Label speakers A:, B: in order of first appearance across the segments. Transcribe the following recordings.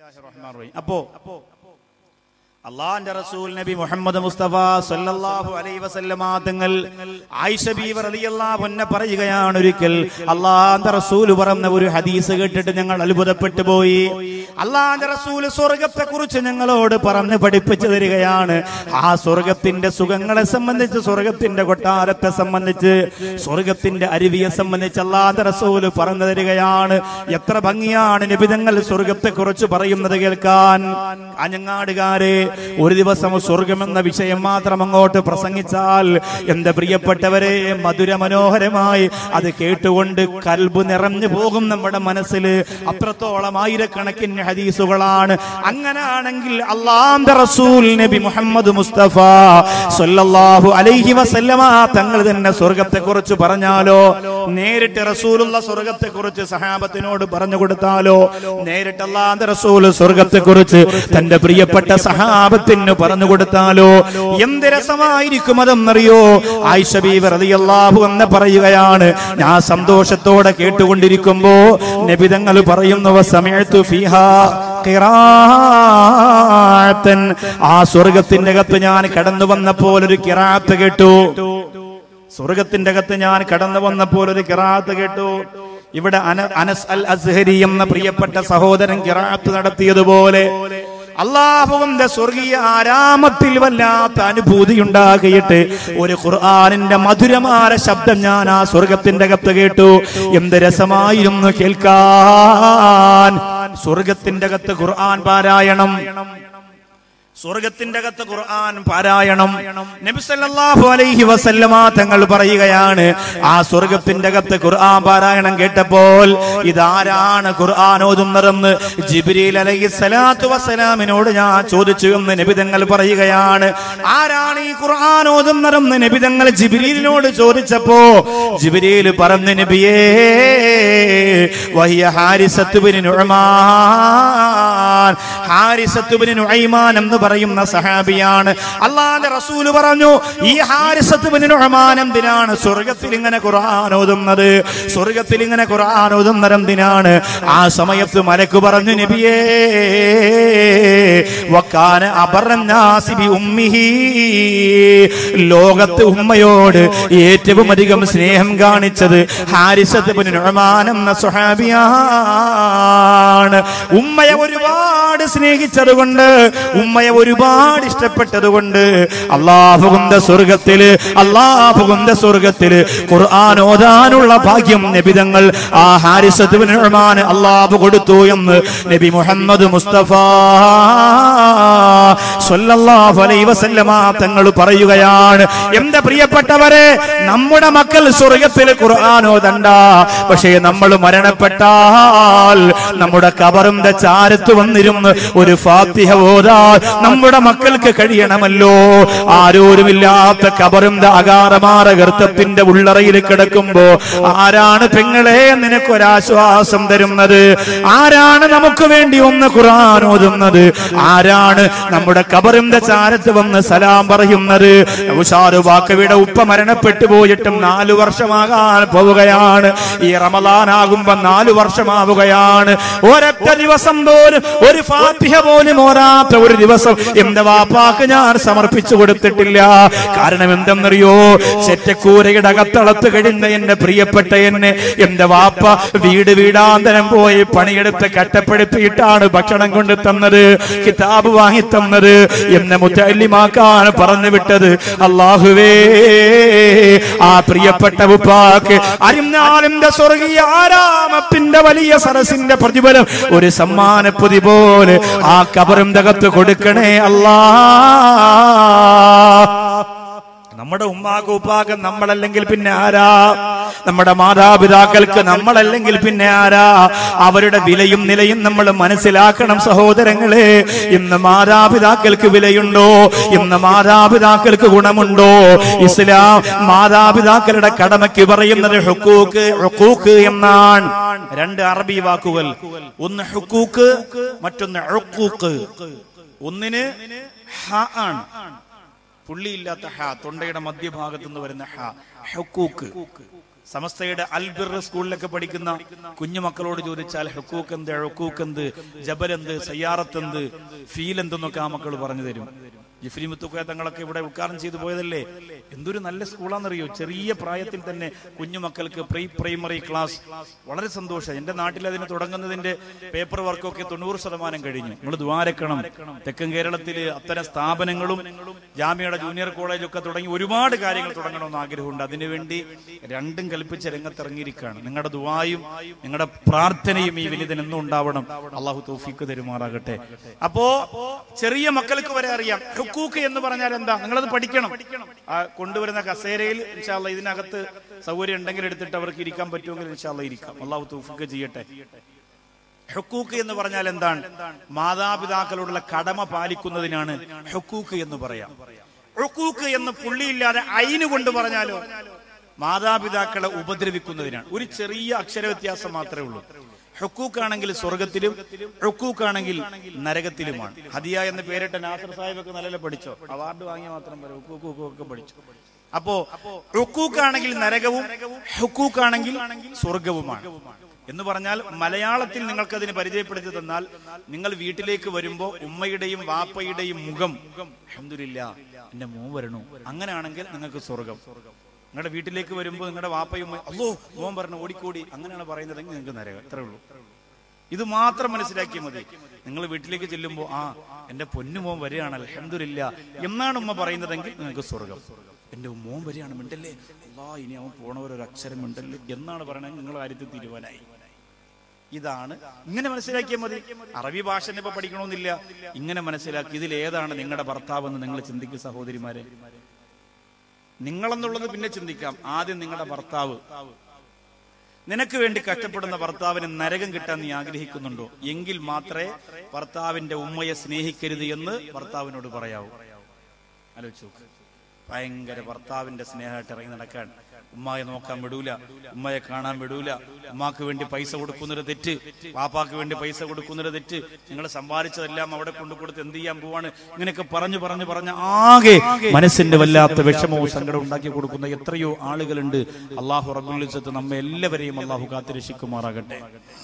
A: അപ്പോ അള്ളാന്റെ റസൂൽ നബി മുഹമ്മദ് മുസ്തഫ സല്ലല്ലാഹു അലൈഹി വസല്ലമ തങ്ങൾ ആയിഷ ബീവി റളിയല്ലാഹു അൻഹ പറയുകയാണ് ഒരിക്കൽ അള്ളാന്റെ റസൂൽ പറഞ്ഞ ഒരു ഹദീസ് കേട്ടിട്ട് ഞങ്ങൾ അത്ഭുതപ്പെട്ടു പോയി അള്ളാന്റെ റസൂൽ സ്വർഗത്തെ കുറിച്ച് ഞങ്ങളോട് പറഞ്ഞ് പഠിപ്പിച്ചു തരികയാണ് ആ സ്വർഗത്തിന്റെ സുഖങ്ങളെ സംബന്ധിച്ച് സ്വർഗത്തിന്റെ കൊട്ടാരത്തെ സംബന്ധിച്ച് സ്വർഗത്തിന്റെ അരുവിയെ സംബന്ധിച്ച് അള്ളാന്റെ റസൂൽ പറഞ്ഞു തരികയാണ് എത്ര ഭംഗിയാണ് നിബിതങ്ങൾ സ്വർഗത്തെ കുറിച്ച് പറയുന്നത് കേൾക്കാൻ കാഞ്ഞങ്ങാടുകാരെ ഒരു ദിവസം സ്വർഗമെന്ന വിഷയം മാത്രം അങ്ങോട്ട് പ്രസംഗിച്ചാൽ എന്റെ പ്രിയപ്പെട്ടവരെ മധുര മനോഹരമായി അത് കേട്ടുകൊണ്ട് കൽബ് നിറഞ്ഞു പോകും നമ്മുടെ മനസ്സിൽ അത്രത്തോളം ആയിരക്കണക്കിന് ഹദീസുകളാണ് അങ്ങനാണെങ്കിൽ അള്ളാന്റെ റസൂൽ നബി മുഹമ്മദ് മുസ്തഫ സല്ലല്ലാഹു അലൈഹി വസല്ലമ തങ്ങൾ തന്നെ സ്വർഗത്തെ കുറിച്ച് പറഞ്ഞാലോ നേരിട്ട് റസൂലുള്ള സ്വർഗത്തെ കുറിച്ച് സഹാബത്തിനോട് പറഞ്ഞു കൊടുത്താലോ നേരിട്ട് അള്ളാന്റെ റസൂൽ സ്വർഗത്തെ കുറിച്ച് തന്റെ പ്രിയപ്പെട്ട സഹാബത്തിന് പറഞ്ഞു കൊടുത്താലോ എന്ത് രസമായിരിക്കും അതെന്നറിയോ ആയിഷ ബീവി റളിയല്ലാഹു എന്ന് പറയുകയാണ് ഞാൻ സന്തോഷത്തോടെ കേട്ടുകൊണ്ടിരിക്കുമ്പോ നബിതങ്ങൾ പറയുന്നു സമയത്തു ഫിഹാ ഖിറാഅത്തൻ. ആ സ്വർഗത്തിന്റെ അകത്ത് ഞാൻ കടന്നു വന്നപ്പോൾ ഒരു കിറാത്ത് കേട്ടു സ്വർഗത്തിന്റെ അകത്ത് ഞാൻ കടന്നു വന്നപ്പോൾ ഒരു കിറാത്ത് കേട്ടു ഇവിടെ അന- അനസ് അൽ അസ്ഹരി എന്ന പ്രിയപ്പെട്ട സഹോദരൻ കിറാത്ത് നടത്തിയതുപോലെ അള്ളാഹുവിന്റെ സ്വർഗീയ ആരാമത്തിൽ വല്ലാത്ത അനുഭൂതി ഉണ്ടാകിയിട്ട് ഒരു ഖുർആാനിന്റെ മധുരമായ ശബ്ദം ഞാൻ ആ സ്വർഗത്തിന്റെ അകത്ത് കേട്ടു എന്ത് രസമായിരുന്നു കേൾക്കാൻ സ്വർഗത്തിന്റെ അകത്ത് ഖുർആൻ പാരായണം സ്വർഗത്തിന്റെ അകത്ത് ഖുർആൻ പാരായണം നബി സല്ലല്ലാഹു അലൈഹി വസല്ലമ തങ്ങൾ പറയുകയാണ് ആ സ്വർഗത്തിന്റെ അകത്ത് ഖുർആൻ പാരായണം കേട്ടപ്പോൾ ഇതാരാണ് ഖുർആൻ ഓതുന്നതെന്ന് ജിബ്രീൽ അലൈഹി സ്വലാത്തു വസ്സലാമിനോട് ഞാൻ ചോദിച്ചു എന്ന് നബി തങ്ങൾ പറയുകയാണ് ആരാണ് ഈ ഖുർആൻ ഓതുന്നതെന്ന് നബി തങ്ങൾ ജിബ്രീലിനോട് ചോദിച്ചപ്പോ ജിബ്രീൽ പറഞ്ഞു നബിയേ വഹിയ Harithath bin Numan Harithath bin Nuaiman എന്ന് പറയുന്ന സഹാബിയാണ് അള്ളാന്റെ റസൂല് പറഞ്ഞു ഈ ഹാരിസത്ത് ബിൻ നുഅ്മാൻ എന്തിനാണ് സ്വർഗത്തിൽ ഇങ്ങനെ ഖുർആൻ ഓതുന്നത് സ്വർഗത്തിൽ ഇങ്ങനെ ഖുർആൻ ഓതുന്നത് എന്തിനാണ് ആ സമയത്ത് മലക്ക് പറഞ്ഞു നബിയേ വക്കാന അബറന്നാസി ബി ഉമ്മിഹി ലോകത്ത് ഉമ്മയോട് ഏറ്റവും അധികം സ്നേഹം കാണിച്ചത് ഹാരിസത്ത് ബിൻ നുഅ്മാൻ എന്ന സ്വഹാബിയാണ് ഉമ്മയെ ഒരുപാട് സ്നേഹിച്ചത് കൊണ്ട് ഉമ്മയെ ഒരുപാട് ഇഷ്ടപ്പെട്ടത് കൊണ്ട് അള്ളാഹുകുന്ത സ്വർഗത്തില് അള്ളാഹുകുന്ത സ്വർഗത്തില് ഖുർആൻ ഓതാനുള്ള ഭാഗ്യം നബിതങ്ങൾ ആ ഹാരിസത്ത് ബിൻ നുഅ്മാൻ അള്ളാഹു കൊടുത്തു എന്ന് നബി മുഹമ്മദ് മുസ്തഫ സ്വല്ലല്ലാഹു അലൈഹി വസല്ലമ തങ്ങൾ പറയുകയാണ് എന്റെ പ്രിയപ്പെട്ടവരെ നമ്മുടെ മക്കൾ സ്വർഗത്തിൽ ഖുർആൻ ഓതണ്ട പക്ഷേ നമ്മൾ മരണപ്പെട്ടാൽ നമ്മുടെ കബറിന്റെ ചാരത്ത് വന്നിരുന്ന് ഒരു ഫാത്തിഹ ഓതാൻ നമ്മുടെ മക്കൾക്ക് കഴിയണമല്ലോ ആരോരുമില്ലാത്ത കബറിന്റെ അകാരമാറ ഗർത്തത്തിന്റെ ഉള്ളറയിൽ കിടക്കുമ്പോ ആരാണ് പെങ്ങളെ നിനക്കൊരാശ്വാസം തരുന്നത് ആരാണ് നമുക്ക് വേണ്ടി ഒന്ന് ഖുർആൻ ഓതുന്നത് ആരാണ് നമ്മുടെ കബറിന്റെ ചാരത്ത് വന്ന് സലാം പറയുന്നത് ഉഷാറ് വാക്കവിയുടെ ഉപ്പ മരണപ്പെട്ടു പോയിട്ടും നാലു വർഷമാകാൻ പോവുകയാണ് ഈ റമദാനാകുമ്പോ നാലു വർഷമാവുകയാണ് ഒരൊറ്റ ദിവസം പോലും ഒരു ഫാത്തിഹ പോലും ഓരാത്ത ഒരു ദിവസം എന്റെ വാപ്പാക്ക് ഞാൻ സമർപ്പിച്ചു കൊടുത്തിട്ടില്ല കാരണം എന്തെന്നറിയോ ചെറ്റക്കൂരയുടെ അകത്തളത്ത് കഴിഞ്ഞ എന്റെ പ്രിയപ്പെട്ട എന്നെ എന്റെ വാപ്പ വീട് വീടാന്തരം പോയി പണിയെടുത്ത് കട്ടപ്പെടുത്തിയിട്ടാണ് ഭക്ഷണം കൊണ്ട് തന്നത് കിതാബ് വാങ്ങി തന്നത് എന്നെ മുത്തല്ലിമാക്കാൻ പറഞ്ഞു വിട്ടത് അള്ളാഹുവേ ആ പ്രിയപ്പെട്ട ഉപ്പാക്ക് അരിഞ്ഞാലിന്റെ സ്വർഗീയ ആരാമത്തിന്റെ വലിയ സരസിന്റെ പ്രതിഫലം ഒരു സമ്മാനപ്പൊതി പോലെ ആ കബറിന്റെ അകത്ത് കൊടുക്കണേ അല്ലാ നമ്മുടെ ഉമ്മാക്ക് ഉപ്പാക്ക് നമ്മളല്ലെങ്കിൽ പിന്നെ ആരാ നമ്മുടെ മാതാപിതാക്കൾക്ക് നമ്മളല്ലെങ്കിൽ പിന്നെ ആരാ അവരുടെ വിലയും നിലയും നമ്മൾ മനസ്സിലാക്കണം സഹോദരങ്ങളെ ഇന്ന് മാതാപിതാക്കൾക്ക് വിലയുണ്ടോ ഇന്ന് മാതാപിതാക്കൾക്ക് ഗുണമുണ്ടോ ഇസ്ലാം മാതാപിതാക്കളുടെ കടമയ്ക്ക് പറയുന്നത് ഹുക്കൂക്ക് ഹുക്കൂക്ക് എന്നാണ് രണ്ട് അറബി വാക്കുകൾ ഒന്ന് ഹുക്കൂക്ക് മറ്റൊന്ന് ഹുക്കൂക്ക് ഒന്നിന് ഹ ആണ് പുള്ളിയില്ലാത്ത ഹ തൊണ്ടയുടെ മധ്യഭാഗത്ത് നിന്ന് വരുന്ന ഹ ഹുക്കൂക്ക് സമസ്തയുടെ അൽബിർ സ്കൂളിലൊക്കെ പഠിക്കുന്ന കുഞ്ഞു മക്കളോട് ചോദിച്ചാൽ ഹുക്കൂക്ക് എന്ത് ഹുക്കൂക്ക് എന്ത് ജബൽ എന്ത് സയ്യാറത്ത് എന്ത് ഫീൽ എന്തെന്നൊക്കെ ആ മക്കൾ പറഞ്ഞു തരും ജിഫ്രി മുത്തുക്കോയ തങ്ങളൊക്കെ ഇവിടെ ഉദ്ഘാടനം ചെയ്തു പോയതല്ലേ എന്തൊരു നല്ല സ്കൂളാണെന്നറിയോ ചെറിയ പ്രായത്തിൽ തന്നെ കുഞ്ഞു മക്കൾക്ക് പ്രീ പ്രൈമറി ക്ലാസ് വളരെ സന്തോഷം എന്റെ നാട്ടിൽ അതിന് തുടങ്ങുന്നതിന്റെ പേപ്പർ വർക്കൊക്കെ തൊണ്ണൂറ് ശതമാനം കഴിഞ്ഞു നമ്മൾ ദ്വാരക്കണം തെക്കൻ കേരളത്തിൽ അത്തരം സ്ഥാപനങ്ങളും ജാമ്യയുടെ ജൂനിയർ കോളേജൊക്കെ തുടങ്ങി ഒരുപാട് കാര്യങ്ങൾ തുടങ്ങണമെന്ന് ആഗ്രഹമുണ്ട് അതിനുവേണ്ടി രണ്ടും കൽപ്പിച്ച രംഗത്തിറങ്ങിയിരിക്കുകയാണ് നിങ്ങളുടെ ദുവായും നിങ്ങളുടെ പ്രാർത്ഥനയും ഈ വലിയതിന് എന്നും ഉണ്ടാവണം അള്ളാഹു തൗഫീക്ക് തരുമാറാകട്ടെ അപ്പോ ചെറിയ മക്കൾക്ക് വരെ അറിയാം ഹുക്കൂക്ക് എന്ന് പറഞ്ഞാൽ എന്താ നിങ്ങളത് പഠിക്കണം ആ കൊണ്ടുവരുന്ന കസേരയിൽ ഇൻഷാല്ല ഇതിനകത്ത് സൗകര്യം ഉണ്ടെങ്കിൽ എടുത്തിട്ട് അവർക്ക് ഇരിക്കാൻ പറ്റുമെങ്കിൽ ഇൻഷാല്ല ഇരിക്കാം അള്ളാഹു തൗഫീക്ക് ചെയ്യട്ടെ ഹുക്കൂക്ക് എന്ന് പറഞ്ഞാൽ എന്താണ് മാതാപിതാക്കളോടുള്ള കടമ പാലിക്കുന്നതിനാണ് ഹുക്കൂക്ക് എന്ന് പറയാം ഹുക്കൂക്ക് എന്ന് പുള്ളിയില്ലാതെ അയിന് കൊണ്ട് പറഞ്ഞാലോ മാതാപിതാക്കളെ ഉപദ്രവിക്കുന്നതിനാണ് ഒരു ചെറിയ അക്ഷര വ്യത്യാസം മാത്രമേ ഉള്ളൂ ഹുക്കൂക്കാണെങ്കിൽ സ്വർഗത്തിലും ഹുക്കൂക്കാണെങ്കിൽ നരകത്തിലുമാണ് ഹദിയ എന്ന് പേരിട്ട നാസർ സാഹിബ് ഒക്കെ നല്ല പഠിച്ചോ അവാർഡ് വാങ്ങിയ മാത്രം പോലെ ഹുക്കൂക്കും ഒക്കെ പഠിച്ചു അപ്പോ ഹുക്കൂക്കാണെങ്കിൽ നരകവും ഹുക്കൂക്കാണെങ്കിൽ സ്വർഗവുമാണ് എന്ന് പറഞ്ഞാൽ മലയാളത്തിൽ നിങ്ങൾക്ക് അതിന് പരിചയപ്പെടുത്തി തന്നാൽ നിങ്ങൾ വീട്ടിലേക്ക് വരുമ്പോ ഉമ്മയുടെയും വാപ്പയുടെയും മുഖം അഹമ്മദില്ല എന്റെ മോൻ വരണു അങ്ങനെയാണെങ്കിൽ നിങ്ങൾക്ക് സ്വർഗം നിങ്ങളുടെ വീട്ടിലേക്ക് വരുമ്പോൾ നിങ്ങളുടെ വാപ്പയും ഉമ്മയും, അല്ലോ മോൻ പറഞ്ഞു ഓടിക്കൂടി അങ്ങനെയാണ് പറയുന്നതെങ്കിൽ നിങ്ങൾക്ക് നരകം അത്രേ ഉള്ളൂ ഇത് മാത്രം മനസ്സിലാക്കിയാൽ മതി നിങ്ങൾ വീട്ടിലേക്ക് ചെല്ലുമ്പോൾ ആ എന്റെ പൊന്നുമോൻ വരികയാണ് അലഹമില്ല എന്നാണ് ഉമ്മ പറയുന്നതെങ്കിൽ നിങ്ങൾക്ക് സ്വർഗം എന്റെ മോൻ വരികയാണ് മിണ്ടല്ലേ അല്ലാ ഇനി അവൻ പോണവരൊരു അക്ഷരം മിണ്ടല്ലേ എന്നാണ് പറയണമെങ്കിൽ നിങ്ങൾ കാര്യത്തിൽ തീരുമാനമായി ഇതാണ് ഇങ്ങനെ മനസ്സിലാക്കിയാൽ മതി അറബി ഭാഷ ഇപ്പൊ പഠിക്കണമെന്നില്ല ഇങ്ങനെ മനസ്സിലാക്കി ഇതിൽ ഏതാണ് നിങ്ങളുടെ ഭർത്താവ് എന്ന് നിങ്ങൾ ചിന്തിക്കും സഹോദരിമാരെ നിങ്ങളെന്നുള്ളത് പിന്നെ ചിന്തിക്കാം ആദ്യം നിങ്ങളുടെ ഭർത്താവ് നിനക്ക് വേണ്ടി കഷ്ടപ്പെടുന്ന ഭർത്താവിന് നരകം കിട്ടാൻ നീ ആഗ്രഹിക്കുന്നുണ്ടോ എങ്കിൽ മാത്രമേ ഭർത്താവിന്റെ ഉമ്മയെ സ്നേഹിക്കരുത് എന്ന് ഭർത്താവിനോട് പറയാവൂ ആലോചിച്ച് നോക്ക് ഭയങ്കര ഭർത്താവിന്റെ സ്നേഹമായിട്ട് ഇറങ്ങി നടക്കാൻ ഉമ്മയെ നോക്കാൻ വിടൂല ഉമ്മയെ കാണാൻ വിടൂല ഉമ്മാക്ക് വേണ്ടി പൈസ കൊടുക്കുന്നൊരു തെറ്റ് വാപ്പാക്ക് വേണ്ടി പൈസ കൊടുക്കുന്നൊരു തെറ്റ് നിങ്ങൾ സമ്പാദിച്ചതെല്ലാം അവിടെ കൊണ്ടു കൊടുത്ത് എന്ത് ചെയ്യാൻ പോവാണ് ഇങ്ങനെയൊക്കെ പറഞ്ഞു പറഞ്ഞു പറഞ്ഞ് ആകെ മനസ്സിന്റെ വല്ലാത്ത വിഷമവും സങ്കടവും ഉണ്ടാക്കി കൊടുക്കുന്ന എത്രയോ ആളുകളുണ്ട് അള്ളാഹു റബുലിസത്ത് നമ്മെ എല്ലാവരെയും അള്ളാഹു കാത്തിരക്ഷിക്കുമാറാകട്ടെ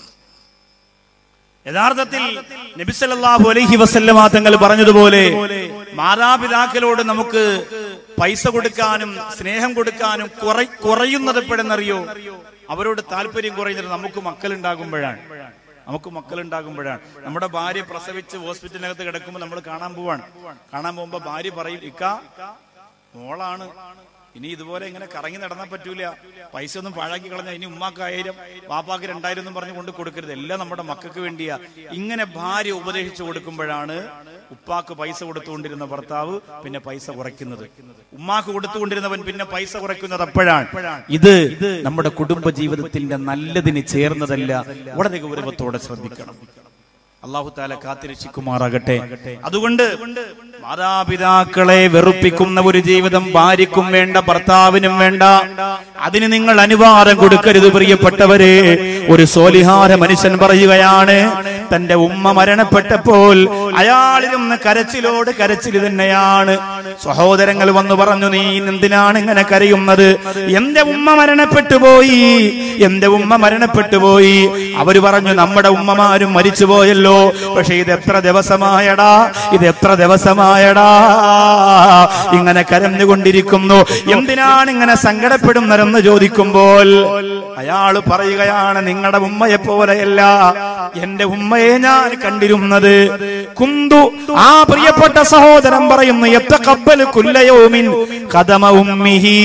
A: യഥാർത്ഥത്തിൽ നബിസല്ലാഹു അലൈഹി വസല്ലമ തങ്ങൾ പറഞ്ഞതുപോലെ മാതാപിതാക്കളോട് നമുക്ക് പൈസ കൊടുക്കാനും സ്നേഹം കൊടുക്കാനും കുറ കുറയുന്നത് എപ്പോഴെന്നറിയോ അവരോട് താല്പര്യം കുറയുന്നത് നമുക്ക് മക്കളുണ്ടാകുമ്പോഴാണ് നമുക്ക് മക്കളുണ്ടാകുമ്പോഴാണ് നമ്മുടെ ഭാര്യ പ്രസവിച്ച് ഹോസ്പിറ്റലിനകത്ത് കിടക്കുമ്പോൾ നമ്മൾ കാണാൻ പോവാണ് കാണാൻ പോകുമ്പോ ഭാര്യ പറയും ഇക്ക മോളാണ് ഇനി ഇതുപോലെ ഇങ്ങനെ കറങ്ങി നടന്നാൽ പറ്റൂല പൈസ ഒന്നും പാഴാക്കി കളഞ്ഞാൽ ഇനി ഉമ്മാക്ക് ആയിരം വാപ്പാക്ക് രണ്ടായിരം എന്നും പറഞ്ഞ് കൊണ്ട് കൊടുക്കരുത് എല്ലാം നമ്മുടെ മക്കൾക്ക് വേണ്ടിയാ ഇങ്ങനെ ഭാര്യ ഉപദേശിച്ചു കൊടുക്കുമ്പോഴാണ് ഉപ്പാക്ക് പൈസ കൊടുത്തുകൊണ്ടിരുന്ന ഭർത്താവ് പിന്നെ പൈസ കുറയ്ക്കുന്നത് ഉമ്മാക്ക് കൊടുത്തുകൊണ്ടിരുന്നവൻ പിന്നെ പൈസ കുറയ്ക്കുന്നത് അപ്പോഴാണ് ഇത് നമ്മുടെ കുടുംബ ജീവിതത്തിന്റെ നല്ലതിന് ചേർന്നതല്ല വളരെ ഗൗരവത്തോടെ ശ്രദ്ധിക്കണം അള്ളാഹു താല കാത്തിരക്ഷിക്കുമാറാകട്ടെ അതുകൊണ്ട് മാതാപിതാക്കളെ വെറുപ്പിക്കുന്ന ഒരു ജീവിതം ഭാര്യക്കും വേണ്ട ഭർത്താവിനും വേണ്ട അതിന് നിങ്ങൾ അനുവാദം കൊടുക്കരുത് പ്രിയപ്പെട്ടവരെ ഒരു സോലിഹാര മനുഷ്യൻ പറയുകയാണ് തന്റെ ഉമ്മ മരണപ്പെട്ടപ്പോൾ അയാളിരുന്ന് കരച്ചിലോട് കരച്ചിൽ തന്നെയാണ് സഹോദരങ്ങൾ വന്നു പറഞ്ഞു നീ എന്തിനാണ് ഇങ്ങനെ കരയുന്നത് എന്റെ ഉമ്മ മരണപ്പെട്ടു പോയി എന്റെ ഉമ്മ മരണപ്പെട്ടു പോയി അവര് പറഞ്ഞു നമ്മുടെ ഉമ്മമാരും മരിച്ചുപോയല്ലോ പക്ഷെ ഇത് എത്ര ദിവസമായടാ ഇത് എത്ര ദിവസമായടാ ഇങ്ങനെ കരഞ്ഞുകൊണ്ടിരിക്കുന്നു എന്തിനാണ് ഇങ്ങനെ സങ്കടപ്പെടുന്നതെന്ന് ചോദിക്കുമ്പോൾ അയാള് പറയുകയാണ് നിങ്ങളുടെ ഉമ്മയെ പോലെയല്ല എന്റെ ഉമ്മയെ ഞാൻ കണ്ടിരുന്നത് കുന്തു ആ പ്രിയപ്പെട്ട സഹോദരൻ പറയുന്നു എത്ര കപ്പൽ കുല്ലയോമിൻ കഥമ ഉമ്മിഹി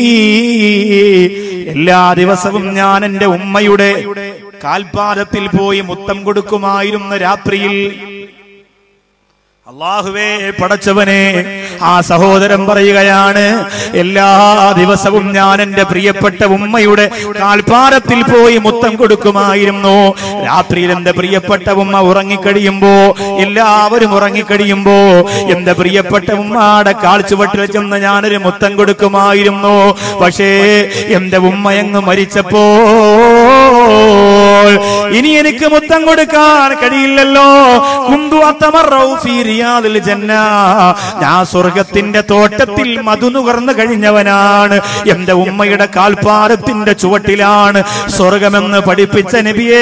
A: എല്ലാ ദിവസവും ഞാൻ എന്റെ ഉമ്മയുടെ കാൽപാദത്തിൽ പോയി മുത്തം കൊടുക്കുമായിരുന്നു രാത്രിയിൽ അള്ളാഹുവേ പടച്ചവനെ ആ സഹോദരൻ പറയുകയാണ് എല്ലാ ദിവസവും ഞാൻ എന്റെ പ്രിയപ്പെട്ട ഉമ്മയുടെ കാൽപ്പാരത്തിൽ പോയി മുത്തം കൊടുക്കുമായിരുന്നു രാത്രിയിൽ എന്റെ പ്രിയപ്പെട്ട ഉമ്മ ഉറങ്ങിക്കഴിയുമ്പോ എല്ലാവരും ഉറങ്ങിക്കഴിയുമ്പോ എന്റെ പ്രിയപ്പെട്ട ഉമ്മയുടെ കാൽച്ചുവട്ടിൽ ചെന്ന് ഞാനൊരു മുത്തം കൊടുക്കുമായിരുന്നു പക്ഷേ എന്റെ ഉമ്മയങ്ങ് മരിച്ചപ്പോൾ ഇനി എനിക്ക് മുത്തം കൊടുക്കാൻ കഴിയില്ലല്ലോ കുന്തു അത്തമറൗ ഫീ റിയാദിൽ ജന്ന ഞാൻ സ്വർഗത്തിന്റെ തോട്ടത്തിൽ മധു നുകർന്നു കഴിഞ്ഞവനാണ് എന്റെ ഉമ്മയുടെ കാൽപ്പാരത്തിന്റെ ചുവട്ടിലാണ് സ്വർഗമെന്ന് പഠിപ്പിച്ച നബിയേ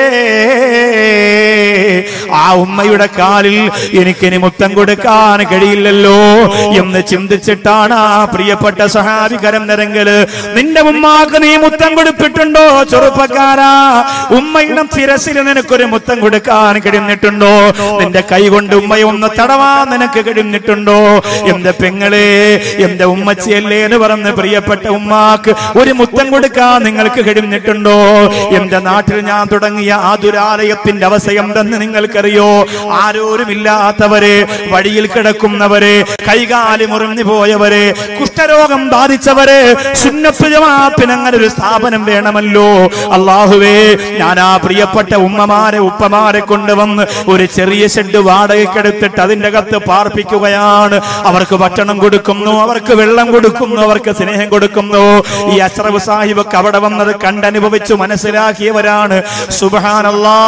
A: ആ ഉമ്മയുടെ കാലിൽ എനിക്കിനി മുത്തം കൊടുക്കാൻ കഴിയില്ലല്ലോ എന്ന് ചിന്തിച്ചിട്ടാണ് ആ പ്രിയപ്പെട്ട സഹാബി കരം നിരങ്കല് നിന്റെ ഉമ്മാക്ക് നീ മുത്തം കൊടുത്തിട്ടുണ്ടോ ചെറുപ്പക്കാരാ ഉമ്മയുടെ ശിരസിൽ നിനക്കൊരു മുത്തം കൊടുക്കാൻ കഴിഞ്ഞിട്ടുണ്ടോ നിന്റെ കൈ കൊണ്ട് ഉമ്മയെ ഒന്ന് തടവാൻ നിനക്ക് കഴിഞ്ഞിട്ടുണ്ടോ എന്റെ പെങ്ങളെ എന്റെ ഉമ്മച്ചിയല്ലേ എന്ന് പറഞ്ഞ് പ്രിയപ്പെട്ട ഉമ്മാക്ക് ഒരു മുത്തം കൊടുക്കാൻ നിങ്ങൾക്ക് കഴിഞ്ഞിട്ടുണ്ടോ എന്റെ നാട്ടിൽ ഞാൻ തുടങ്ങിയ ആതുരാലയത്തിന്റെ അവസ്ഥ എന്തെന്ന് നിങ്ങൾക്കറിയോ ആരോരുമില്ലാത്തവരെ വഴിയിൽ കിടക്കുന്നവരെ കൈകാലി മുറിഞ്ഞു പോയവരെ കുഷ്ഠരോഗം ബാധിച്ചവരെ സുന്നത്ത് ജമാഅത്തിന് അങ്ങനെ ഒരു സ്ഥാപനം വേണമല്ലോ അള്ളാഹുവേ ഞാൻ ആ പ്രിയപ്പെട്ട ഉമ്മമാരെ ഉപ്പമാരെ കൊണ്ടുവന്ന് ഒരു ചെറിയ ഷെഡ് വാടകയ്ക്കെടുത്തിട്ട് അതിന്റെ അകത്ത് പാർപ്പിക്കുകയാണ് അവർക്ക് ഭക്ഷണം കൊടുക്കുന്നു അവർക്ക് വെള്ളം കൊടുക്കുന്നു അവർക്ക് സ്നേഹം കൊടുക്കുന്നു ഈ അഷ്റഫ് സാഹിബ് അവിടെ വന്നത് കണ്ടനുഭവിച്ചു മനസ്സിലാക്കിയവരാണ് സുബാനല്ലാ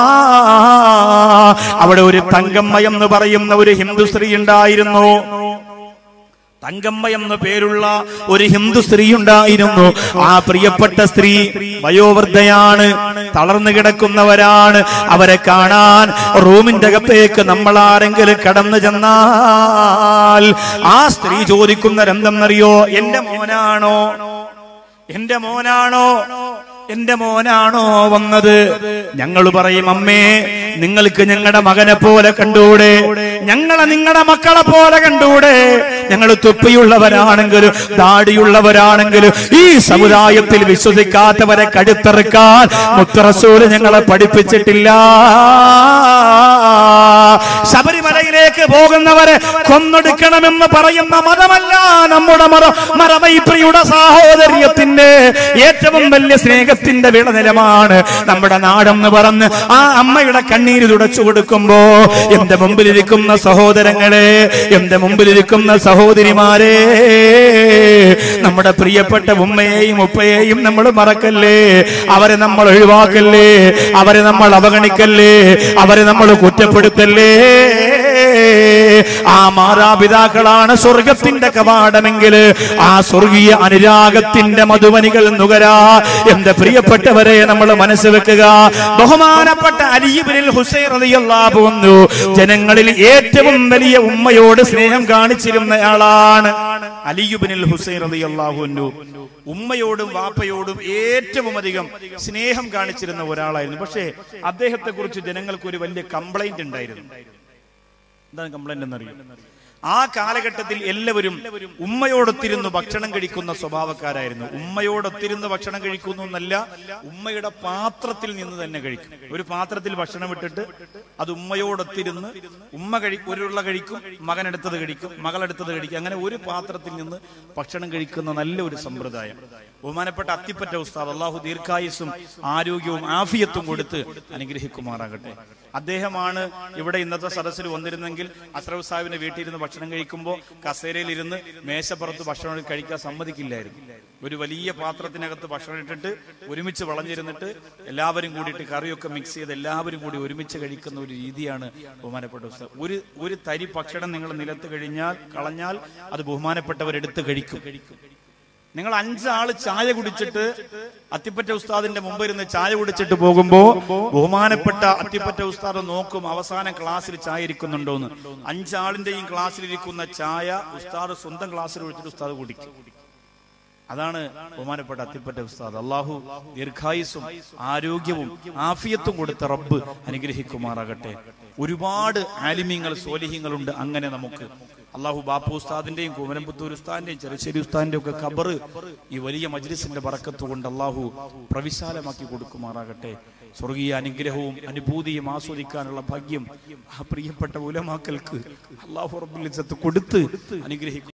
A: അവിടെ ഒരു തങ്കമ്മ എന്ന് പറയുന്ന ഒരു ഹിന്ദു സ്ത്രീ ഉണ്ടായിരുന്നു തങ്കമ്മ എന്ന പേരുള്ള ഒരു ഹിന്ദു സ്ത്രീ ഉണ്ടായിരുന്നു ആ പ്രിയപ്പെട്ട സ്ത്രീ വയോവൃദ്ധയാണ് തളർന്നു കിടക്കുന്നവരാണ് അവരെ കാണാൻ റൂമിന്റെ അകത്തേക്ക് നമ്മൾ ആരെങ്കിലും കടന്നു ചെന്നാൽ ആ സ്ത്രീ ചോദിക്കുന്നവരെന്തെന്നറിയോ എന്റെ മോനാണോ എന്റെ മോനാണോ എന്റെ മോനാണോ വന്നത് ഞങ്ങൾ പറയും അമ്മേ നിങ്ങൾക്ക് ഞങ്ങളുടെ മകനെ പോലെ കണ്ടൂടെ ഞങ്ങളെ നിങ്ങളുടെ മക്കളെ പോലെ കണ്ടൂടെ ഞങ്ങൾ തൊപ്പിയുള്ളവരാണെങ്കിലും ദാടിയുള്ളവരാണെങ്കിലും ഈ സമുദായത്തിൽ വിശ്വസിക്കാത്തവരെ കടുത്തെറുക്കാൻ മുത്തറസൂല് ഞങ്ങളെ പഠിപ്പിച്ചിട്ടില്ല ശബരിമലയിലേക്ക് പോകുന്നവരെ കൊന്നൊടുക്കണമെന്ന് പറയുന്ന മതമല്ല നമ്മുടെ മത മറവൈപ്രിയുടെ സാഹോദര്യത്തിന്റെ ഏറ്റവും വലിയ സ്നേഹത്തിന്റെ വിളനിലമാണ് നമ്മുടെ നാടെന്ന് പറഞ്ഞ് ആ അമ്മയുടെ കണ്ണീര് തുടച്ചു കൊടുക്കുമ്പോ എന്റെ മുമ്പിലിരിക്കുന്ന സഹോദരങ്ങളെ എന്റെ മുമ്പിലിരിക്കുന്ന സഹോദരിമാരെ നമ്മുടെ പ്രിയപ്പെട്ട ഉമ്മയെയും ഉപ്പയെയും നമ്മൾ മറക്കല്ലേ അവരെ നമ്മൾ ഒഴിവാക്കല്ലേ അവരെ നമ്മൾ അവഗണിക്കല്ലേ അവരെ നമ്മൾ കുറ്റപ്പെടുത്തല്ലേ ആ മാതാപിതാക്കളാണ് സ്വർഗത്തിന്റെ കവാടമെങ്കിൽ ആ സ്വർഗീയ അനുരാഗത്തിന്റെ മധുവനികൾ നുകരാ എന്റെ പ്രിയപ്പെട്ടവരെ നമ്മൾ മനസ്സ് വെക്കുക ബഹുമാനപ്പെട്ട അലിബിനിൽ ഹുസൈൻ റളിയല്ലാഹു അൻഹു ജനങ്ങളിൽ ഏറ്റവും വലിയ ഉമ്മയോട് സ്നേഹം കാണിച്ചിരുന്നയാളാണ് അലിയുബിനിൽ ഹുസൈൻ റളിയല്ലാഹു അൻഹു ഉമ്മയോടും വാപ്പയോടും ഏറ്റവും അധികം സ്നേഹം കാണിച്ചിരുന്ന ഒരാളായിരുന്നു പക്ഷേ അദ്ദേഹത്തെ കുറിച്ച് ജനങ്ങൾക്ക് ഒരു വലിയ കംപ്ലൈന്റ് ഉണ്ടായിരുന്നു എന്താണ് കംപ്ലൈന്റ് എന്നറിയും ആ കാലഘട്ടത്തിൽ എല്ലാവരും ഉമ്മയോടൊത്തിരുന്ന് ഭക്ഷണം കഴിക്കുന്ന സ്വഭാവക്കാരായിരുന്നു ഉമ്മയോടൊത്തിരുന്ന് ഭക്ഷണം കഴിക്കുന്നു എന്നല്ല ഉമ്മയുടെ പാത്രത്തിൽ നിന്ന് തന്നെ കഴിക്കും ഒരു പാത്രത്തിൽ ഭക്ഷണം ഇട്ടിട്ട് അത് ഉമ്മയോടൊത്തിരുന്ന് ഉമ്മ കഴി ഒരുള്ള കഴിക്കും മകനെടുത്തത് കഴിക്കും മകളെടുത്തത് കഴിക്കും അങ്ങനെ ഒരു പാത്രത്തിൽ നിന്ന് ഭക്ഷണം കഴിക്കുന്ന നല്ല ഒരു സമ്പ്രദായം ബഹുമാനപ്പെട്ട അത്തിപ്പറ്റ ഉസ്താദ് അള്ളാഹു ദീർഘായുസും ആരോഗ്യവും ആഫിയത്തും കൊടുത്ത് അനുഗ്രഹിക്കുമാറാകട്ടെ അദ്ദേഹമാണ് ഇവിടെ ഇന്നത്തെ സദസ്സിൽ വന്നിരുന്നെങ്കിൽ അസ്രഫ് സാഹിബിന്റെ വീട്ടിൽ ഇരുന്ന് ഭക്ഷണം കഴിക്കുമ്പോൾ കസേരയിൽ ഇരുന്ന് മേശപ്പുറത്ത് ഭക്ഷണം കഴിക്കാൻ സമ്മതിക്കില്ലായിരുന്നു ഒരു വലിയ പാത്രത്തിനകത്ത് ഭക്ഷണം ഇട്ടിട്ട് ഒരുമിച്ച് വളഞ്ഞിരുന്നിട്ട് എല്ലാവരും കൂടിയിട്ട് കറിയൊക്കെ മിക്സ് ചെയ്ത് എല്ലാവരും കൂടി ഒരുമിച്ച് കഴിക്കുന്ന ഒരു രീതിയാണ് ബഹുമാനപ്പെട്ട ഉസ്താദ് ഒരു ഒരു തരി ഭക്ഷണം നിങ്ങൾ നിലത്ത് കഴിഞ്ഞാൽ കളഞ്ഞാൽ അത് ബഹുമാനപ്പെട്ടവരെടുത്ത് കഴിക്കും നിങ്ങൾ അഞ്ചാള് ചായ കുടിച്ചിട്ട് അത്തിപ്പറ്റ ഉസ്താദിന്റെ മുമ്പ് ഇരുന്ന് ചായ കുടിച്ചിട്ട് പോകുമ്പോ ബഹുമാനപ്പെട്ട അത്തിപ്പറ്റ ഉസ്താദ് നോക്കും അവസാനം ക്ലാസ്സിൽ ചായ ഇരിക്കുന്നുണ്ടോന്ന് അഞ്ചാളിന്റെയും ക്ലാസ്സിലിരിക്കുന്ന ചായ ഉസ്താദ് സ്വന്തം ക്ലാസ്സിൽ ഒഴിച്ചിട്ട് ഉസ്താദ് കുടിക്കും അതാണ് ബഹുമാനപ്പെട്ട അത്തിപ്പറ്റ ഉസ്താദ് അള്ളാഹു ദീർഘായുസും ആരോഗ്യവും ആഫിയത്തും കൊടുത്ത റബ്ബ് അനുഗ്രഹിക്കുമാറാകട്ടെ ഒരുപാട് ആലിമ്യങ്ങൾ സോലിഹ്യങ്ങളുണ്ട് അങ്ങനെ നമുക്ക് അള്ളാഹു ബാപ്പു ഉസ്താദിന്റെയും കൂമനമ്പത്തൂർ ഉസ്താദിന്റെയും ചെറുശ്ശേരി ഉസ്താദിന്റെയും ഒക്കെ ഖബറ് ഈ വലിയ മജ്ലിസിന്റെ ബറക്കത്ത് കൊണ്ട് അള്ളാഹു പ്രവിശാലമാക്കി കൊടുക്കുമാറാകട്ടെ സ്വർഗീയ അനുഗ്രഹവും അനുഭൂതിയും ആസ്വദിക്കാനുള്ള ഭാഗ്യം ആ പ്രിയപ്പെട്ട ഉലമാക്കൾക്ക് അള്ളാഹു റബ്ബുൽ ഇസ്സത്ത് കൊടുത്ത് അനുഗ്രഹിക്കും